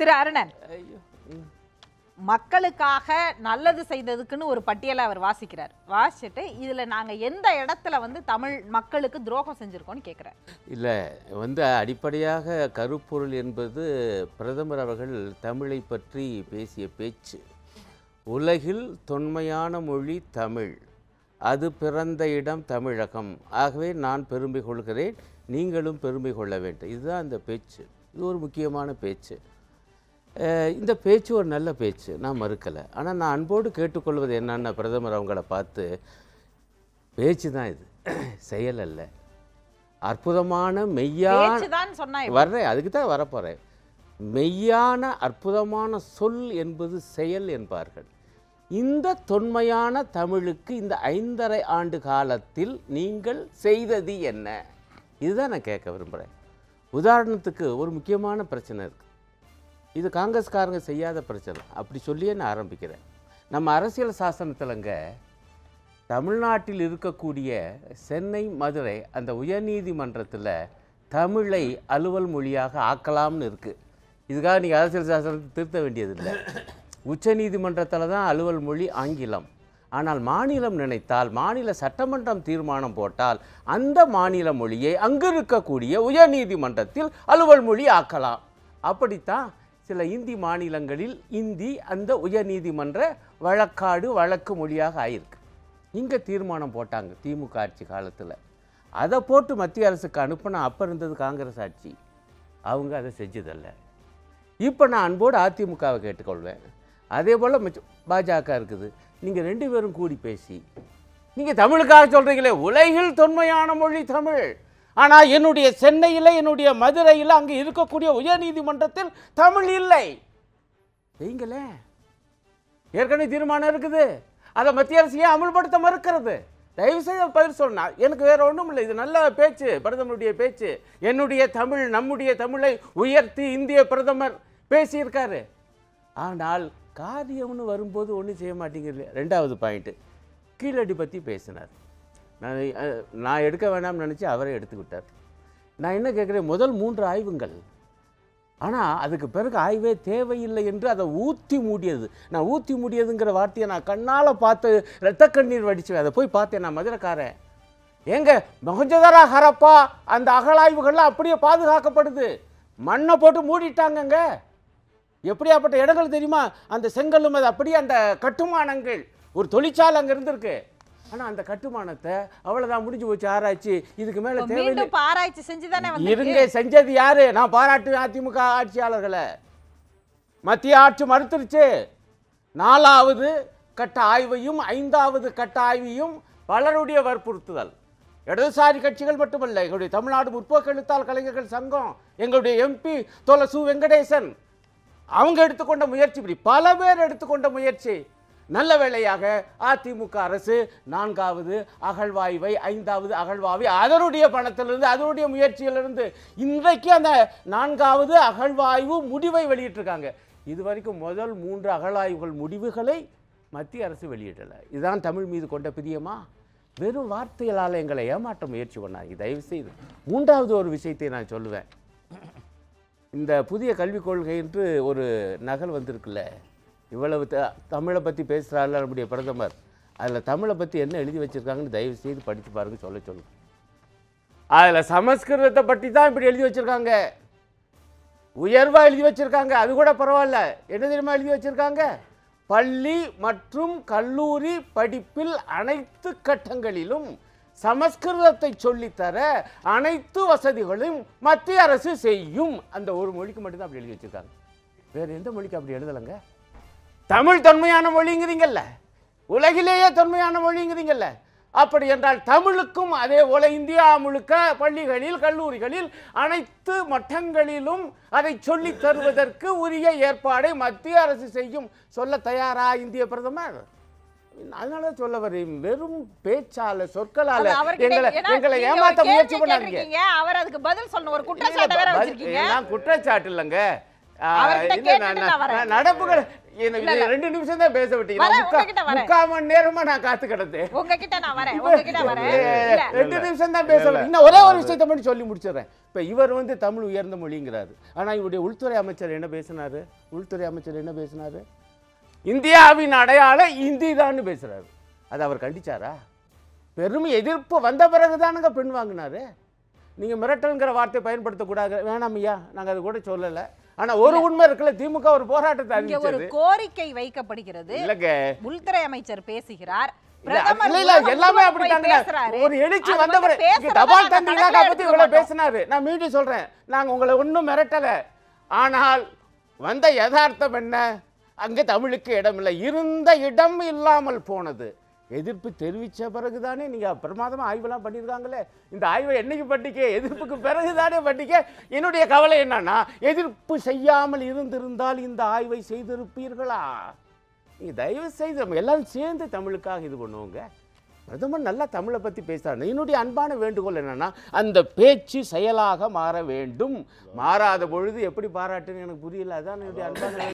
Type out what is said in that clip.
திரு அருணன் ஐயோ ம். மக்களுக்காக நல்லது செய்ததுக்குன்னு ஒரு பட்டியலை அவர் வாசிக்கிறார் வாசிச்சுட்டு இதுல நாங்க எந்த இடத்துல வந்து தமிழ் மக்களுக்கு துரோகம் செஞ்சிருக்கோம்னு கேக்குறாரு இல்லை வந்து அடிப்படையாக கருப்பொருள் என்பது பிரதமர் அவர்கள் தமிழை பற்றி பேசிய பேச்சு உலகில் தொன்மையான மொழி தமிழ் அது பிறந்த இடம் தமிழகம் ஆகவே நான் பெருமை கொள்கிறேன் நீங்களும் பெருமை கொள்ள வேண்டும் இதுதான் அந்த பேச்சு இது ஒரு முக்கியமான பேச்சு அஹ் இந்த பேச்சு ஒரு நல்ல பேச்சு நான் மறுக்கலை ஆனால் நான் அன்போடு கேட்டுக்கொள்வது என்னன்னா பிரதமர் அவங்கள பார்த்து பேச்சு தான் இது செயல் அல்ல அற்புதமான மெய்யான பேச்சுதான் சொன்னா எப்படி? வர்றேன் அதுக்கு தான் வரப்போகிறேன் மெய்யான அற்புதமான சொல் என்பது செயல் என்பார்கள் இந்த தொன்மையான தமிழுக்கு இந்த ஐந்தரை ஆண்டு காலத்தில் நீங்கள் செய்தது என்ன இதுதான் நான் கேட்க விரும்புகிறேன் உதாரணத்துக்கு ஒரு முக்கியமான பிரச்சனை இருக்குது இது காங்கிரஸ்காரங்க செய்யாத பிரச்சனை அப்படி சொல்லியே நான் ஆரம்பிக்கிறேன் நம்ம அரசியல் சாசனத்திலங்க தமிழ்நாட்டில் இருக்கக்கூடிய சென்னை மதுரை அந்த உயர்நீதிமன்றத்தில் தமிழை அலுவல் மொழியாக ஆக்கலாம்னு இருக்குது இதுக்காக நீங்கள் அரசியல் சாசனத்தை திருத்த வேண்டியதில்லை உச்சநீதிமன்றத்தில் தான் அலுவல் மொழி ஆங்கிலம் ஆனால் மாநிலம் நினைத்தால் மாநில சட்டமன்றம் தீர்மானம் போட்டால் அந்த மாநில மொழியை அங்கு இருக்கக்கூடிய உயர்நீதிமன்றத்தில் அலுவல் மொழி ஆக்கலாம் அப்படித்தான் சில இந்தி மாநிலங்களில் இந்தி அந்த உயர்நீதிமன்ற வழக்காடு வழக்கு மொழியாக ஆயிருக்கு இங்கே தீர்மானம் போட்டாங்க திமுக ஆட்சி காலத்தில் அதை போட்டு மத்திய அரசுக்கு அனுப்பினா அப்போ இருந்தது காங்கிரஸ் ஆட்சி அவங்க அதை செஞ்சதல்ல இப்போ நான் அன்போடு அதிமுகவை கேட்டுக்கொள்வேன் அதே போல் மிச்ச பாஜக இருக்குது நீங்கள் ரெண்டு பேரும் கூடி பேசி நீங்கள் தமிழுக்காக சொல்கிறீங்களே உலகில் தொன்மையான மொழி தமிழ் ஆனால் என்னுடைய சென்னையில் என்னுடைய மதுரையில் அங்கே இருக்கக்கூடிய உயர்நீதிமன்றத்தில் தமிழ் இல்லை செய்யுங்களேன் ஏற்கனவே தீர்மானம் இருக்குது அதை மத்திய அரசு ஏன் அமல்படுத்த மறுக்கிறது தயவு செய்து பதில் சொன்னா எனக்கு வேற ஒன்றும் இல்லை இது நல்ல பேச்சு பிரதமருடைய பேச்சு என்னுடைய தமிழ் நம்முடைய தமிழை உயர்த்தி இந்திய பிரதமர் பேசியிருக்காரு ஆனால் காரியம்னு வரும்போது ஒன்றும் செய்ய மாட்டேங்கிறது ரெண்டாவது பாயிண்ட்டு கீழடி பற்றி பேசினார் நான் அஹ், நான் எடுக்க வேணாம்னு நினச்சி அவரே எடுத்துக்கிட்டார் நான் என்ன கேட்குறேன் முதல் மூன்று ஆய்வுங்கள் ஆனால் அதுக்கு பிறகு ஆய்வே தேவையில்லை என்று அதை ஊற்றி மூடியது நான் ஊற்றி மூடியதுங்கிற வார்த்தையை நான் கண்ணால் பார்த்து ரத்த கண்ணீர் வடிச்சு அதை போய் பார்த்தேன் நான் மதுரைக்காரன் ஏங்க மொஹஞ்சதாரா ஹரப்பா அந்த அகழாய்வுகள்லாம் அப்படியே பாதுகாக்கப்படுது மண்ணை போட்டு மூடிட்டாங்கங்க எப்படியாப்பட்ட இடங்கள் தெரியுமா அந்த செங்கல்லும் அது அப்படியே அந்த கட்டுமானங்கள் ஒரு தொழிற்சாலை அங்கே இருந்திருக்கு ஆனால் அந்த கட்டுமானத்தை அவ்வளோதான் முடிஞ்சு போச்சு ஆராய்ச்சி இதுக்கு மேலே இப்ப தேவையில்லை மீண்டும் இப்ப ஆராய்ச்சி செஞ்சுதானே வந்து இருங்க செஞ்சது யாரு நான் பாராட்டுவேன் அதிமுக ஆட்சியாளர்களை மத்திய ஆட்சி மறுத்துருச்சு நாலாவது கட்ட ஆய்வையும் ஐந்தாவது கட்ட ஆய்வையும் பலருடைய வற்புறுத்துதல் இடதுசாரி கட்சிகள் மட்டுமல்ல எங்களுடைய தமிழ்நாடு முற்போக்கு எழுத்தாளர் கலைஞர்கள் சங்கம் எங்களுடைய எம்பி தோல சு வெங்கடேசன் அவங்க எடுத்துக்கொண்ட முயற்சி இப்படி பல பேர் எடுத்துக்கொண்ட முயற்சி நல்ல வேளையாக அதிமுக அரசு நான்காவது அகழ்வாய்வை ஐந்தாவது அகழ்வாய்வை அதனுடைய பணத்திலிருந்து அதனுடைய முயற்சியிலிருந்து இன்றைக்கு அந்த நான்காவது அகழ்வாய்வு முடிவை வெளியிட்டிருக்காங்க இது வரைக்கும் முதல் மூன்று அகழாய்வுகள் முடிவுகளை மத்திய அரசு வெளியிடலை இதுதான் தமிழ் மீது கொண்ட பிரியமா வெறும் வார்த்தைகளால் எங்களை ஏமாற்ற முயற்சி பண்ணாங்க தயவு செய்து மூன்றாவது ஒரு விஷயத்தை நான் சொல்லுவேன் இந்த புதிய கல்விக் கொள்கை என்று ஒரு நகல் வந்திருக்குல்ல இவ்வளவு த- தமிழை பற்றி பேசுகிறாள் நம்முடைய பிரதமர் அதில் தமிழை பற்றி என்ன எழுதி வச்சிருக்காங்கன்னு தயவு செய்து படித்து பாருங்க சொல்ல சொல்லு அதில் சமஸ்கிருதத்தை பற்றி தான் இப்படி எழுதி வச்சிருக்காங்க உயர்வாக எழுதி வச்சிருக்காங்க அது கூட பரவாயில்ல என்ன தெரியுமா எழுதி வச்சிருக்காங்க பள்ளி மற்றும் கல்லூரி படிப்பில் அனைத்து கட்டங்களிலும் சமஸ்கிருதத்தை சொல்லித்தர அனைத்து வசதிகளும் மத்திய அரசு செய்யும் அந்த ஒரு மொழிக்கு மட்டும்தான் அப்படி எழுதி வச்சிருக்காங்க வேற எந்த மொழிக்கு அப்படி எழுதலைங்க தமிழ் தொன்மையான மொழிங்கிறீங்கல்ல உலகிலேயே தொன்மையான மொழிங்கிறீங்கல்ல அப்படி என்றால் தமிழுக்கும் அதே போல இந்தியா முழுக்க பள்ளிகளில் கல்லூரிகளில் அனைத்து மட்டங்களிலும் அதை சொல்லித் தருவதற்கு உரிய ஏற்பாடை மத்திய அரசு செய்யும் சொல்ல தயாரா இந்திய பிரதமர் அதனால சொல்ல வரேன் வெறும் பேச்சால சொற்களால அது அவர்கிட்ட- எங்களை ஏன்னா எங்களை நீங்க ஒரு ஏமாத்த முயற்சி கேள்வி பண்ணாதீங்க கேட்டிருக்கீங்க, அவர் அதுக்கு பதில் சொல்லணும் ஒரு இல்ல, குற்றச்சாட்டை வேற ப- வச்சிருக்கீங்க நான் குற்றச்சாட்டு இல்லைங்க ஆ, அவர்கிட்ட இல்ல, கேட்டுட்டு நான் நான் வரேன். நான் நடப்புகள் எனக்கு இல்ல, இல்ல. ரெண்டு நிமிஷம் தான் பேச விட்டீங்க வரேன், நான் முக்கா- உங்ககிட்ட வரேன். முக்கால் மணி நேரமா நான் காத்து கிடந்தேன் உங்ககிட்ட நான் வரேன் உங்ககிட்ட வரேன் இல்ல ரெண்டு நிமிஷம் தான் பேச விட்டீங்க. இன்னும் ஒரே ஒரு விஷயத்தை மட்டும் சொல்லி முடிச்சிடுறேன் இப்ப இவர் வந்து தமிழ் உயர்ந்த மொழிங்கிறாரு ஆனா இவருடைய உள்துறை அமைச்சர் என்ன பேசினாரு உள்துறை அமைச்சர் என்ன பேசினாரு இந்தியாவின் அடையாளம் இந்தி தான் பேசுறாரு அது அவர் கண்டிச்சாரா பெரும் எதிர்ப்பு வந்த பிறகுதானுங்க பெண் வாங்கினாரு நீங்க மிரட்டல்ங்கிற வார்த்தையை பயன்படுத்தக்கூடாது வேணாம் ஐயா நாங்க அது கூட சொல்லல ஆனா ஒரு உண்மை இருக்குல்ல திமுக ஒரு போராட்டத்தை இங்க ஒரு அறிவிச்சது கோரிக்கை வைக்கப்படுகிறது இல்லங்க உள்துறை அமைச்சர் பேசுகிறார் இல்ல, பிரதமர் இல்ல, இல்ல, உலகம் எல்லாமே முழுவதும் அப்படி போய் தானுங்க. பேசுறாரு. ஒரு எழுச்சி அது வந்த வந்து பிறகு இங்க பேசுறத தபால் நாங்க தந்தி கணக்குல இலாக்கா பத்தி எடுத்துக்க இவ்வளவு மாட்டோம். பேசினாரு நான் மீண்டும் சொல்றேன் நாங்க உங்களை ஒன்றும் மிரட்டல ஆனால் வந்த யதார்த்தம் என்ன அங்க தமிழுக்கு இடமில்லை இருந்த இடம் இல்லாமல் போனது எதிர்ப்பு தெரிவிச்ச பிறகுதானே நீங்க பிரமாதமா ஆய்வெல்லாம் பண்ணியிருக்காங்களே இந்த ஆய்வை என்னைக்கு பண்ணிக்க எதிர்ப்புக்கு பிறகுதானே பண்ணிக்க என்னுடைய கவலை என்னன்னா எதிர்ப்பு செய்யாமல் இருந்திருந்தால் இந்த ஆய்வை செய்திருப்பீர்களா நீங்க தயவு செய்து நம்ம எல்லாரும் சேர்ந்து தமிழுக்காக இது பண்ணுவோங்க பிரதமர் நல்லா தமிழை பற்றி பேசுறாரு என்னுடைய அன்பான வேண்டுகோள் என்னன்னா அந்த பேச்சு செயலாக மாற வேண்டும் மாறாத பொழுது எப்படி பாராட்டுன்னு எனக்கு புரியல அதான் என்னுடைய அன்பான